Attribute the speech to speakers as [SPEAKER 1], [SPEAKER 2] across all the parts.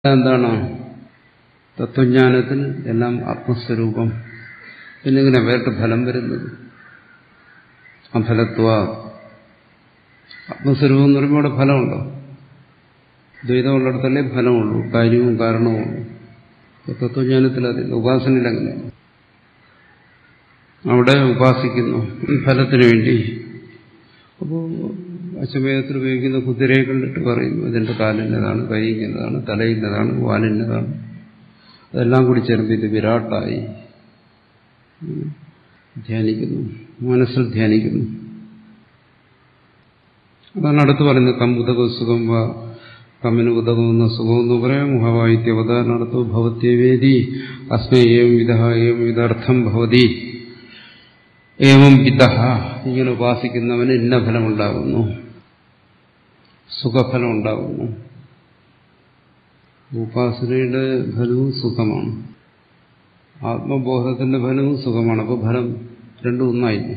[SPEAKER 1] എന്താണ് തത്വജ്ഞാനത്തിൽ എല്ലാം ആത്മസ്വരൂപം പിന്നെങ്ങനെ വേറിട്ട് ഫലം വരുന്നത് അഫലത്വ ആത്മസ്വരൂപം എന്ന് പറയുമ്പോൾ അവിടെ ഫലമുണ്ടോ ദ്വൈതമുള്ളിടത്തല്ലേ ഫലമുള്ളൂ കാര്യവും കാരണവും ഉള്ളൂ തത്വജ്ഞാനത്തിൽ അതില്ല ഉപാസനയിൽ അങ്ങനെയാണ് അവിടെ ഉപാസിക്കുന്നു ഫലത്തിന് വേണ്ടി അപ്പോൾ അശ്വമേധത്തിൽ ഉപയോഗിക്കുന്ന കുതിരയെ കണ്ടിട്ട് പറയുന്നു ഇതിന്റെ കാലിൻ്റെതാണ് കൈയിൻ്റെതാണ് തലയിൻ്റെതാണ് വാലിൻ്റെതാണ് അതെല്ലാം കൂടി ചേർന്ന് ഇത് വിരാട്ടായി ധ്യാനിക്കുന്നു മനസ്സിൽ ധ്യാനിക്കുന്നു അതാണ് അടുത്ത് പറയുന്നത് കമ്പുതക സുഖം വാ കമ്മിന് ഉതകുന്ന സുഖമെന്ന് പറയാം മുഖവായിത്യ അവതാരണത്തോ ഭവത്യവേദി അസ്മേ ഏം വിധ ഏം വിധർത്ഥം ഭവതി ഏവം വിധ ഇങ്ങനെ ഉപാസിക്കുന്നവന് ഇന്ന ഫലമുണ്ടാകുന്നു സുഖഫലം ഉണ്ടാകുന്നു ഉപാസനയുടെ ഫലവും സുഖമാണ് ആത്മബോധത്തിന്റെ ഫലവും സുഖമാണ് അപ്പോൾ ഫലം രണ്ടും ഒന്നായില്ലേ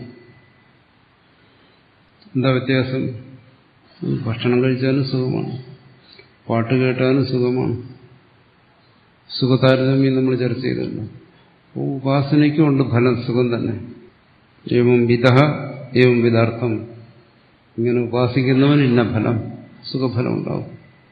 [SPEAKER 1] എന്താ വ്യത്യാസം ഭക്ഷണം കഴിച്ചാലും സുഖമാണ് പാട്ട് കേട്ടാലും സുഖമാണ് സുഖതാരതമ്യം നമ്മൾ ചർച്ച ചെയ്തല്ലോ അപ്പോൾ ഉപാസനയ്ക്കും ഉണ്ട് ഫലം സുഖം തന്നെ ഏവം വിധ ഏവം വിധാർത്ഥം ഇങ്ങനെ ഉപാസിക്കുന്നവൻ ഇന്ന ഫലം സുഖഫലം ഉണ്ടാവും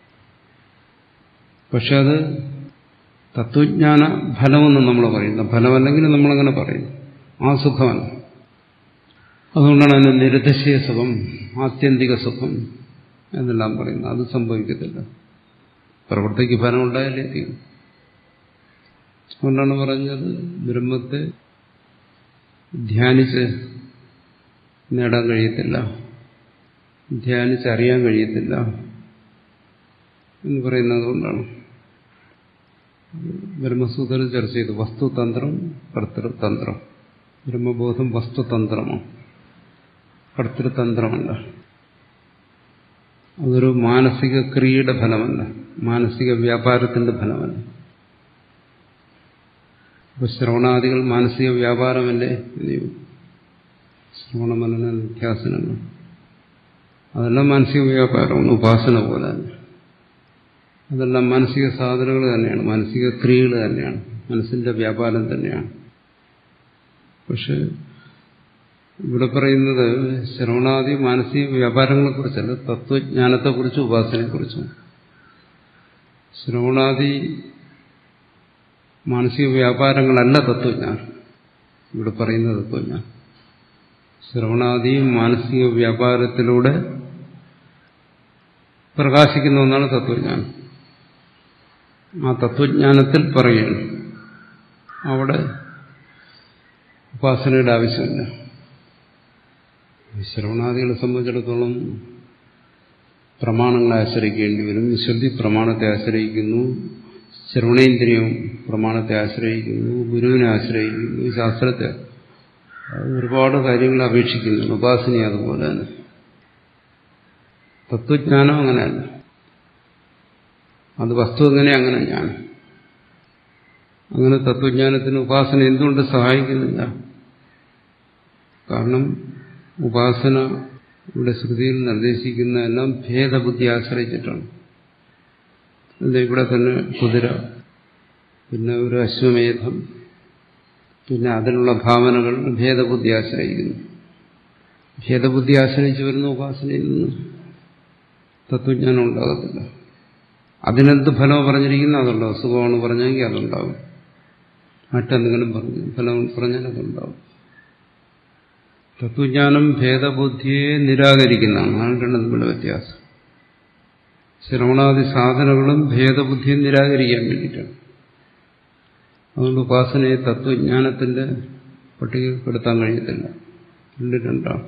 [SPEAKER 1] പക്ഷെ അത് തത്വജ്ഞാന ഫലമെന്ന് നമ്മൾ പറയുന്നു ഫലമല്ലെങ്കിൽ നമ്മളങ്ങനെ പറയുന്നു ആ സുഖമല്ല അതുകൊണ്ടാണ് അതിന് നിരതിശയ സുഖം ആത്യന്തിക സുഖം എന്നെല്ലാം പറയുന്നത് അത് സംഭവിക്കത്തില്ല പ്രവൃത്തിക്ക് ഫലം ഉണ്ടായാലേ തീരും അതുകൊണ്ടാണ് പറഞ്ഞത് ബ്രഹ്മത്തെ ധ്യാനിച്ച് നേടാൻ കഴിയത്തില്ല ധ്യാനിച്ചറിയാൻ കഴിയത്തില്ല എന്ന് പറയുന്നത് കൊണ്ടാണ് ബ്രഹ്മസൂത്രത്തിൽ ചർച്ച ചെയ്തു വസ്തുതന്ത്രം കർത്തൃതന്ത്രം ബ്രഹ്മബോധം വസ്തുതന്ത്രമാണ് കർത്തൃതന്ത്രമല്ല അതൊരു മാനസിക ക്രിയയുടെ ഫലമല്ല മാനസിക വ്യാപാരത്തിന്റെ ഫലമല്ല ഇപ്പൊ ശ്രവണാദികൾ മാനസിക വ്യാപാരമല്ലേ ശ്രവണമനന നിത്യാസനങ്ങൾ അതെല്ലാം മാനസിക വ്യാപാരമാണ് ഉപാസന പോലെ തന്നെ അതെല്ലാം മാനസിക സാധനങ്ങൾ തന്നെയാണ് മാനസിക ക്രിയകൾ തന്നെയാണ് മനസ്സിന്റെ വ്യാപാരം തന്നെയാണ് പക്ഷെ ഇവിടെ പറയുന്നത് ശ്രവണാദി മാനസിക വ്യാപാരങ്ങളെക്കുറിച്ചല്ല തത്വജ്ഞാനത്തെക്കുറിച്ചും ഉപാസനയെക്കുറിച്ചും ശ്രവണാദി മാനസിക വ്യാപാരങ്ങളല്ല തത്വജ്ഞാനം ഇവിടെ പറയുന്ന തത്വജ്ഞാനം ശ്രവണാദിയും മാനസിക വ്യാപാരത്തിലൂടെ പ്രകാശിക്കുന്ന ഒന്നാണ് തത്വജ്ഞാനം ആ തത്വജ്ഞാനത്തിൽ പറയുകയാണ് അവിടെ ഉപാസനയുടെ ആവശ്യമില്ല ശ്രവണാദികളെ സംബന്ധിച്ചിടത്തോളം പ്രമാണങ്ങളെ ആശ്രയിക്കേണ്ടി വരും ശ്രുതി പ്രമാണത്തെ ആശ്രയിക്കുന്നു ശ്രവണേന്ദ്രിയം പ്രമാണത്തെ ആശ്രയിക്കുന്നു ഗുരുവിനെ ആശ്രയിക്കുന്നു ശാസ്ത്രത്തെ ഒരുപാട് കാര്യങ്ങൾ അപേക്ഷിക്കുന്നു ഉപാസന അതുപോലെ തന്നെ തത്വജ്ഞാനം അങ്ങനെയല്ല അത് വസ്തു എങ്ങനെ അങ്ങനെ ഞാൻ അങ്ങനെ തത്വജ്ഞാനത്തിന് ഉപാസന എന്തുകൊണ്ട് സഹായിക്കുന്നില്ല കാരണം ഉപാസന ഇവിടെ ശ്രുതിയിൽ നിർദ്ദേശിക്കുന്ന എല്ലാം ഭേദബുദ്ധി ആശ്രയിച്ചിട്ടാണ് ഇവിടെ തന്നെ കുതിര പിന്നെ ഒരു അശ്വമേധം പിന്നെ അതിനുള്ള ഭാവനകൾ ഭേദബുദ്ധി ആശ്രയിക്കുന്നു ഭേദബുദ്ധി ആശ്രയിച്ച് വരുന്ന ഉപാസനയിൽ നിന്ന് തത്വജ്ഞാനം ഉണ്ടാകത്തില്ല അതിനെന്ത് ഫലം പറഞ്ഞിരിക്കുന്നു അതുണ്ടാവും സുഖമാണ് പറഞ്ഞെങ്കിൽ അതുണ്ടാവും മറ്റെന്തെങ്കിലും പറഞ്ഞു ഫലം പറഞ്ഞാൽ അതുണ്ടാവും തത്വജ്ഞാനം ഭേദബുദ്ധിയെ നിരാകരിക്കുന്നതാണ് അതാണ് രണ്ടും തമ്മിലുള്ള വ്യത്യാസം ശ്രവണാദി സാധനങ്ങളും ഭേദബുദ്ധിയെ നിരാകരിക്കാൻ വേണ്ടിയിട്ടാണ് അതുകൊണ്ട് ഉപാസനയെ തത്വജ്ഞാനത്തിന്റെ പട്ടികപ്പെടുത്താൻ കഴിയത്തില്ല രണ്ട് രണ്ടാണ്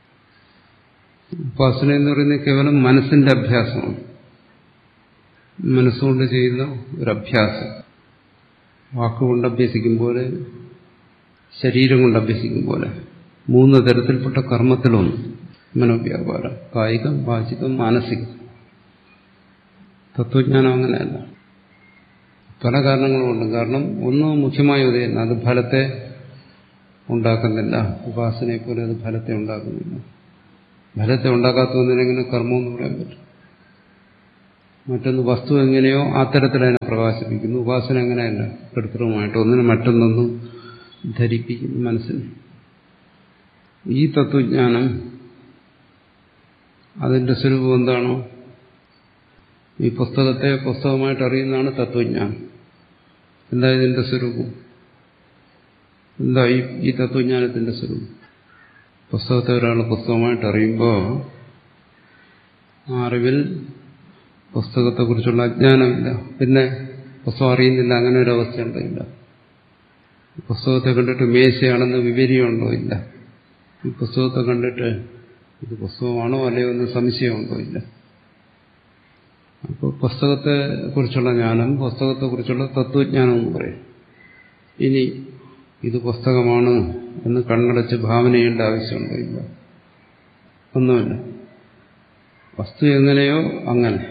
[SPEAKER 1] ഉപാസന എന്ന് പറയുന്നത് കേവലം മനസ്സിന്റെ അഭ്യാസമാണ് മനസ്സുകൊണ്ട് ചെയ്യുന്ന ഒരു അഭ്യാസം വാക്കുകൊണ്ട് അഭ്യസിക്കും പോലെ ശരീരം കൊണ്ട് അഭ്യസിക്കും പോലെ മൂന്ന് തരത്തിൽപ്പെട്ട കർമ്മത്തിലൊന്ന് മനോവ്യാപാരം കായികം വാചികം മാനസികം തത്വജ്ഞാനം അങ്ങനെയല്ല പല കാരണങ്ങളുമുണ്ട് കാരണം ഒന്ന് മുഖ്യമായ ഉദയം അത് ഫലത്തെ ഉണ്ടാക്കുന്നില്ല ഉപാസനയെ പോലെ അത് ഫലത്തെ ഉണ്ടാക്കുന്നില്ല ഫലത്തെ ഉണ്ടാക്കാത്ത ഒന്നിനെങ്ങനെ കർമ്മം എന്ന് പറയാൻ പറ്റും മറ്റൊന്ന് വസ്തു എങ്ങനെയോ ആ തരത്തിൽ അതിനെ പ്രകാശിപ്പിക്കുന്നു ഉപാസന അങ്ങനെയല്ല കൃത്രിമമായിട്ട് ഒന്നിനെ മറ്റൊന്നൊന്നും ധരിപ്പിക്കുന്നു മനസ്സിന് ഈ തത്വജ്ഞാനം അതിന്റെ സ്വരൂപം എന്താണോ ഈ പുസ്തകത്തെ പുസ്തകമായിട്ട് അറിയുന്നതാണ് തത്വജ്ഞാനം എന്താ ഇതിന്റെ സ്വരൂപം എന്താ ഈ ഈ തത്വജ്ഞാനത്തിന്റെ സ്വരൂപം പുസ്തകത്തെ ഒരാൾ പുസ്തകമായിട്ട് അറിയുമ്പോൾ ആ അറിവിൽ പുസ്തകത്തെക്കുറിച്ചുള്ള അജ്ഞാനമില്ല പിന്നെ പുസ്തകം അറിയുന്നില്ല അങ്ങനെ ഒരു അവസ്ഥ ഉണ്ടോ ഇല്ല പുസ്തകത്തെ കണ്ടിട്ട് മേശയാണെന്ന് വിവരിയുണ്ടോ ഇല്ല ഈ പുസ്തകത്തെ കണ്ടിട്ട് ഇത് പുസ്തകമാണോ അല്ലയോ എന്ന് സംശയമുണ്ടോ ഇല്ല അപ്പോൾ പുസ്തകത്തെ കുറിച്ചുള്ള ജ്ഞാനം പുസ്തകത്തെക്കുറിച്ചുള്ള തത്വജ്ഞാനം എന്ന് പറയും ഇനി ഇത് പുസ്തകമാണ് എന്ന് കണ്ണടച്ച് ഭാവന ചെയ്യേണ്ട ആവശ്യമുണ്ടോ ഇല്ല ഒന്നുമില്ല വസ്തു എങ്ങനെയോ അങ്ങനെ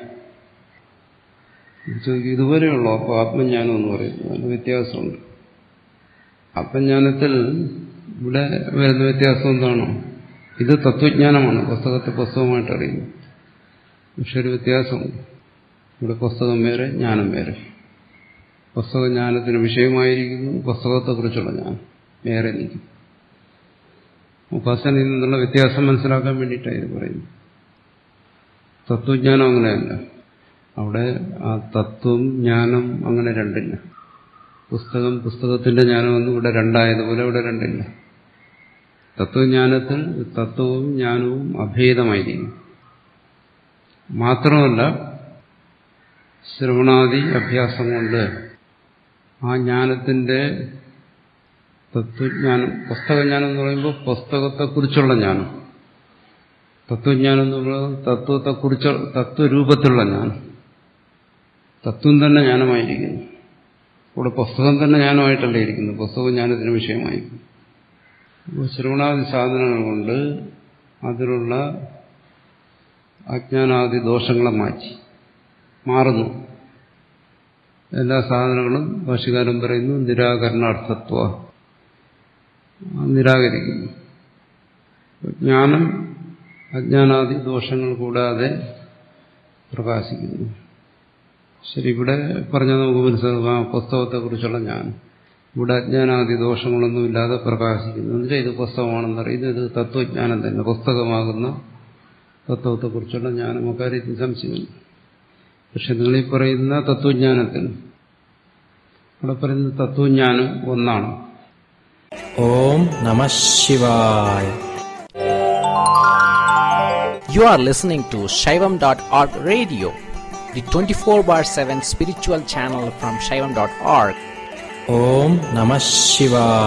[SPEAKER 1] ചോദിക്കും ഇതുവരെയുള്ളൂ അപ്പോൾ ആത്മജ്ഞാനം എന്ന് പറയുന്നത് അതിന് വ്യത്യാസമുണ്ട് ആത്മജ്ഞാനത്തിൽ ഇവിടെ വരുന്ന വ്യത്യാസം എന്താണോ ഇത് തത്വജ്ഞാനമാണ് പുസ്തകത്തെ പുസ്തകമായിട്ട് അറിയുന്നു പക്ഷെ ഒരു വ്യത്യാസമുണ്ട് ഇവിടെ പുസ്തകം വേറെ ജ്ഞാനം വേറെ പുസ്തക ജ്ഞാനത്തിന് വിഷയമായിരിക്കുന്നു പുസ്തകത്തെക്കുറിച്ചുള്ള ജ്ഞാനം വേറെ നിൽക്കും ഉപാസനയിൽ നിന്നുള്ള വ്യത്യാസം മനസ്സിലാക്കാൻ വേണ്ടിയിട്ടാണ് ഇത് പറയുന്നത് തത്വജ്ഞാനം അങ്ങനെയല്ല അവിടെ ആ തത്വം ജ്ഞാനം അങ്ങനെ രണ്ടില്ല പുസ്തകം പുസ്തകത്തിന്റെ ജ്ഞാനമൊന്നും ഇവിടെ രണ്ടായതുപോലെ ഇവിടെ രണ്ടില്ല തത്വജ്ഞാനത്തിൽ തത്വവും ജ്ഞാനവും അഭേദമായിരിക്കും മാത്രമല്ല ശ്രവണാദി അഭ്യാസം കൊണ്ട് ആ ജ്ഞാനത്തിന്റെ തത്വജ്ഞാനം പുസ്തകജ്ഞാനം എന്ന് പറയുമ്പോൾ പുസ്തകത്തെക്കുറിച്ചുള്ള ജ്ഞാനം തത്വജ്ഞാനം എന്ന് പറയുന്നത് തത്വത്തെക്കുറിച്ച് തത്വരൂപത്തിലുള്ള ജ്ഞാനം തത്വം തന്നെ ജ്ഞാനമായിരിക്കുന്നു ഇവിടെ പുസ്തകം തന്നെ ജ്ഞാനമായിട്ടല്ലേ ഇരിക്കുന്നു പുസ്തകം ജ്ഞാനത്തിന് വിഷയമായിരിക്കും അപ്പോൾ ശ്രവണാദി സാധനങ്ങൾ കൊണ്ട് അതിലുള്ള അജ്ഞാനാദി ദോഷങ്ങളെ മാറ്റി മാറുന്നു എല്ലാ സാധനങ്ങളും ഭാഷകാരൻ പറയുന്നു നിരാകരണാർത്ഥത്വ നിരാകരിക്കുന്നു ജ്ഞാനം അജ്ഞാനാദി ദോഷങ്ങൾ കൂടാതെ പ്രകാശിക്കുന്നു ശരി ഇവിടെ പറഞ്ഞാൽ നമുക്ക് മനസ്സിലാക്കാം പുസ്തകത്തെക്കുറിച്ചുള്ള ജ്ഞാനം ഇവിടെ അജ്ഞാനാദി ദോഷങ്ങളൊന്നുമില്ലാതെ പ്രകാശിക്കുന്നു എന്നുവെച്ചാൽ ഇത് പുസ്തകമാണെന്നറിയുന്നത് ഇത് തത്വജ്ഞാനം തന്നെ പുസ്തകമാകുന്ന തത്വത്തെക്കുറിച്ചുള്ള ജ്ഞാനം അക്കാര്യത്തിൽ സംശയമില്ല പക്ഷെ നിങ്ങളീ പറയുന്ന തത്വജ്ഞാനത്തിൽ ഇവിടെ പറയുന്ന തത്വജ്ഞാനം ഒന്നാണ്
[SPEAKER 2] ഓം നമ ശിവായ
[SPEAKER 3] You are listening to Shaivam.org radio, the 24 bar 7 spiritual channel from Shaivam.org.
[SPEAKER 2] ഓം നമ ശിവായ